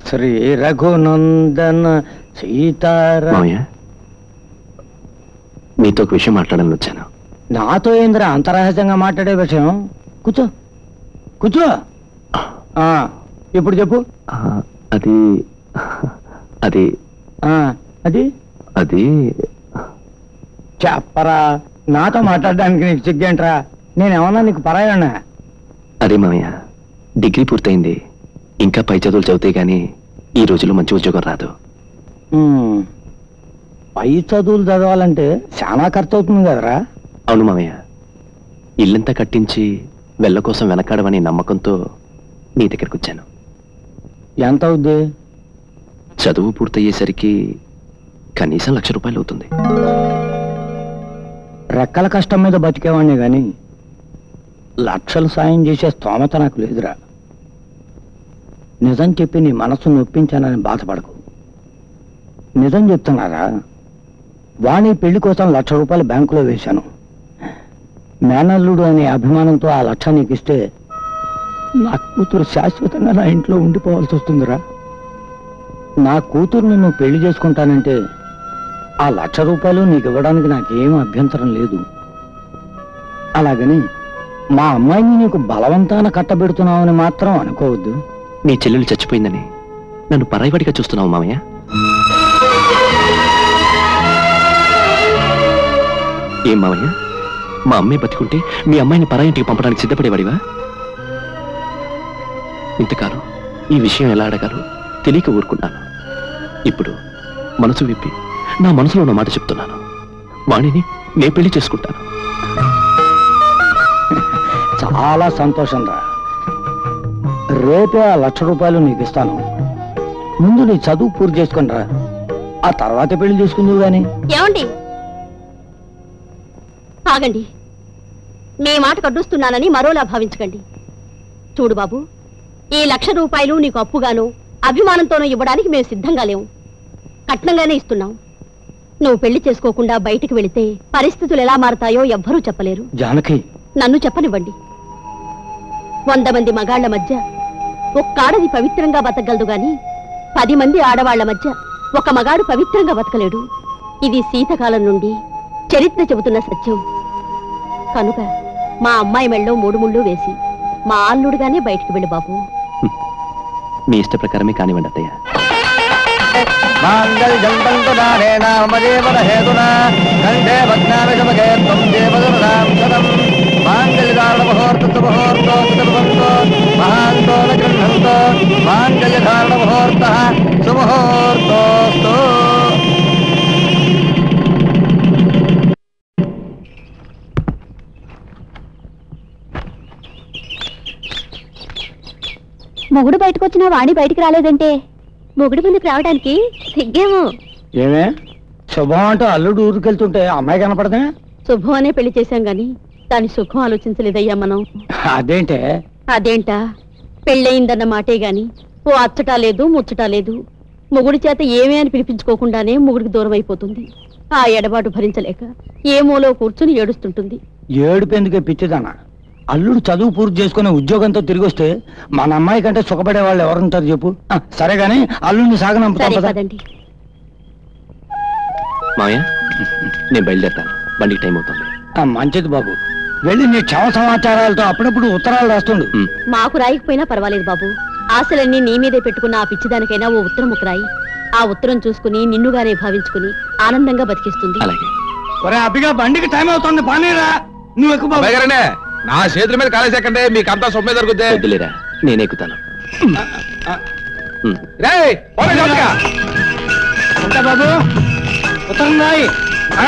శ్రీ రఘునందన సీతారా మామయ్య నీతో ఒక విషయం మాట్లాడాలని వచ్చాను నాతో ఏంద్ర అంతరహస్యంగా మాట్లాడే విషయం కూర్చో కూర్చో ఆ, ఇప్పుడు చెప్పు ఆ, అది అది ఆ, అది అది చెప్పరా నాతో మాట్లాడడానికి నీకు సిగ్గేంట్రా నేనేమన్నా నీకు పరాయన్నా అదే మామయ్య డిగ్రీ పూర్తయింది ఇంకా పై చదువులు చదివితే గానీ ఈ రోజుల్లో మంచి ఉద్యోగం రాదు ఉమ్, పై చదువులు చదవాలంటే చాలా ఖర్చు అవుతుంది కదరా అవును మామయ్య ఇల్లంతా కట్టించి వెళ్ళ కోసం వెనకాడమని నమ్మకంతో నీ దగ్గరికి వచ్చాను ఎంత అవుద్ది చదువు పూర్తయ్యేసరికి కనీసం లక్ష రూపాయలు అవుతుంది రెక్కల కష్టం మీద బతికేవాడిని గాని లక్షలు సాయం చేసే స్తోమత నాకు లేదురా నిజం చెప్పి నీ మనసు నొప్పించానని బాధపడకు నిజం చెప్తున్నారా వాణి పెళ్లి కోసం లక్ష రూపాయలు బ్యాంకులో వేశాను మేనల్లుడు అనే అభిమానంతో ఆ లక్ష నీకు ఇస్తే నా కూతురు శాశ్వతంగా నా ఇంట్లో ఉండిపోవాల్సి వస్తుందిరా నా కూతురుని నువ్వు పెళ్లి చేసుకుంటానంటే ఆ లక్ష రూపాయలు నీకు ఇవ్వడానికి నాకేం అభ్యంతరం లేదు అలాగని మా అమ్మాయిని నీకు బలవంతాన కట్టబెడుతున్నావని మాత్రం అనుకోవద్దు నీ చెల్లెలు చచ్చిపోయిందని నన్ను పరాయివాడిగా చూస్తున్నావు మామయ్య ఏం మామయ్య మా అమ్మాయి బతికుంటే మీ అమ్మాయిని పరాయింటికి పంపడానికి సిద్ధపడేవాడివా ఇంతకాలం ఈ విషయం ఎలా అడగాలో తెలియక ఊరుకున్నాను ఇప్పుడు మనసు విప్పి నా మనసులో ఉన్న మాట చెప్తున్నాను వాణిని నే పెళ్లి చేసుకుంటాను చాలా సంతోషం రా రేపే ఆ లక్ష రూపాయలు నీకు ఇస్తాను ముందు నీ చదువు పూర్తి చేసుకుని రా ఆ తర్వాత పెళ్లి చేసుకుందువు గాని ఏమండి ఆగండి మీ మాట కడ్డుస్తున్నానని మరోలా భావించకండి చూడు బాబు ఈ లక్ష రూపాయలు నీకు అప్పుగాను అభిమానంతోనూ ఇవ్వడానికి మేము సిద్ధంగా లేవు కట్నంగానే ఇస్తున్నాం నువ్వు పెళ్లి చేసుకోకుండా బయటికి వెళితే పరిస్థితులు ఎలా మారతాయో ఎవ్వరూ చెప్పలేరు జానకి నన్ను చెప్పనివ్వండి వంద మంది మగాళ్ల మధ్య ఒక్కాడది పవిత్రంగా బతకగలదు గాని పది మంది ఆడవాళ్ల మధ్య ఒక మగాడు పవిత్రంగా బతకలేడు ఇది శీతకాలం నుండి చరిత్ర చెబుతున్న సత్యం కనుక మా అమ్మాయి మెళ్ళో మూడు ముళ్ళు వేసి మా అల్లుడుగానే బయటికి వెళ్ళి బాబు మీ ఇష్ట ప్రకారమే కానివ్వండి అత్తయ్య మాంగళ్యం తంతుదానేన మమ జీవన హేతునా కంఠే భగ్నామి శమకే త్వం దేవదరుణాం శతం మాంగళ్యధారణ ముహూర్త ముహూర్తో సుతభవంతో మహాంతో న గృహంతో మాంగళ్యధారణ ముహూర్త సుముహూర్తోస్తు మొగుడు బయటకు వచ్చినా వాణి బయటికి రాలేదంటే మొగుడు ముందుకు రావడానికి సిగ్గేమో ఏమే శుభం అంటూ అల్లుడు ఊరికెళ్తుంటే అమ్మాయి కనపడదే శుభం అనే పెళ్లి చేశాం గాని దాని సుఖం ఆలోచించలేదయ్యా మనం అదేంటే అదేంటా పెళ్ళయిందన్న మాటే గాని ఓ అచ్చటా లేదు ముచ్చటా లేదు మొగుడి చేత ఏమీ అని పిలిపించుకోకుండానే మొగుడికి దూరం అయిపోతుంది ఆ ఎడబాటు భరించలేక ఏ మూలో కూర్చుని ఏడుస్తుంటుంది ఏడుపెందుకే పిచ్చిదానా అల్లుడు చదువు పూర్తి చేసుకునే ఉద్యోగంతో తిరిగి వస్తే మన అమ్మాయి కంటే సుఖపడే వాళ్ళు ఎవరుంటారు చెప్పు ఆ, సరే గాని అల్లుడిని సాగనంపుతాం సరే పద. కదండి మామయ్య నేను బయలుదేరతాను బండికి టైం అవుతుంది ఆ, మంచిది బాబు వెళ్ళి నీ క్షమ సమాచారాలతో అప్పుడప్పుడు ఉత్తరాలు రాస్తుండు ఉమ్. మాకు రాయకపోయినా పర్వాలేదు బాబు ఆశలన్నీ నీ మీదే పెట్టుకున్న ఆ పిచ్చిదానికైనా ఓ ఉత్తరం ఒక రాయి ఆ ఉత్తరం చూసుకుని నిన్నుగానే భావించుకుని ఆనందంగా బతికిస్తుంది అలాగే ఒరే అబ్బిగా బండికి టైం అవుతుంది పానీరా నువ్వు ఎక్కువ బాబు. బయగరనే నా చేతుల మీద కాలేసేకండి మీకు అంతా సొమ్మే దొరుకుద్ది వద్దులేరా నేను ఎక్కుతాను ఉమ్. రేయ్, పోనీ చోటుగా. ఉంటా బాబు ఉత్తరం రాయి ఆ?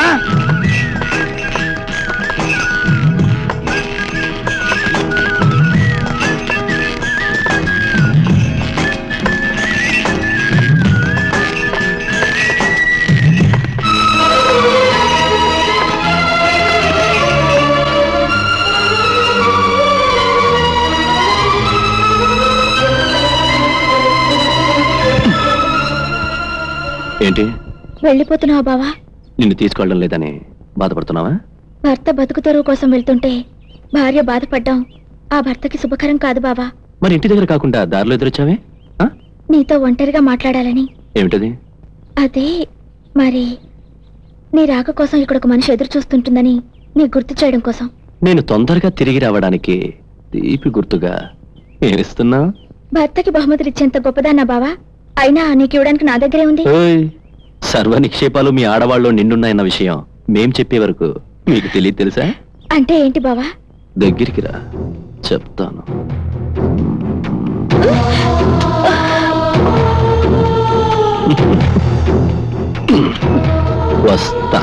ఏంటి వెళ్ళిపోతున్నావా బావా నిన్ను తీసుకెళ్ళడం లేదని బాధపడుతున్నావా భర్త బతుకు తెరువు కోసం వెళ్తుంటే భార్య బాధపడ్డాం ఆ భర్తకి శుభకరం కాదు బావా మరి ఇంటి దగ్గర కాకుండా దారిలో ఎదురొచ్చావే ఆ? నీతో ఒంటరిగా మాట్లాడాలని ఏమిటది అదే మరి నీ రాక కోసం ఇక్కడ ఒక మనిషి ఎదురు చూస్తుంటుందని నీ గుర్తు చేయడం కోసం నేను తొందరగా తిరిగి రావడానికి తీపి గుర్తుగా ఏమిస్తున్నా భర్తకి బహుమతులు ఇచ్చేంత గొప్పదాన్నా బావా అయినా నీకు ఇవ్వడానికి నా దగ్గరే ఉంది సర్వ నిక్షేపాలు మీ ఆడవాళ్ళు నిండున్నాయన్న విషయం మేం చెప్పే వరకు మీకు తెలియదు తెలుసా అంటే ఏంటి బావా దగ్గరికి రా చెప్తాను వస్తా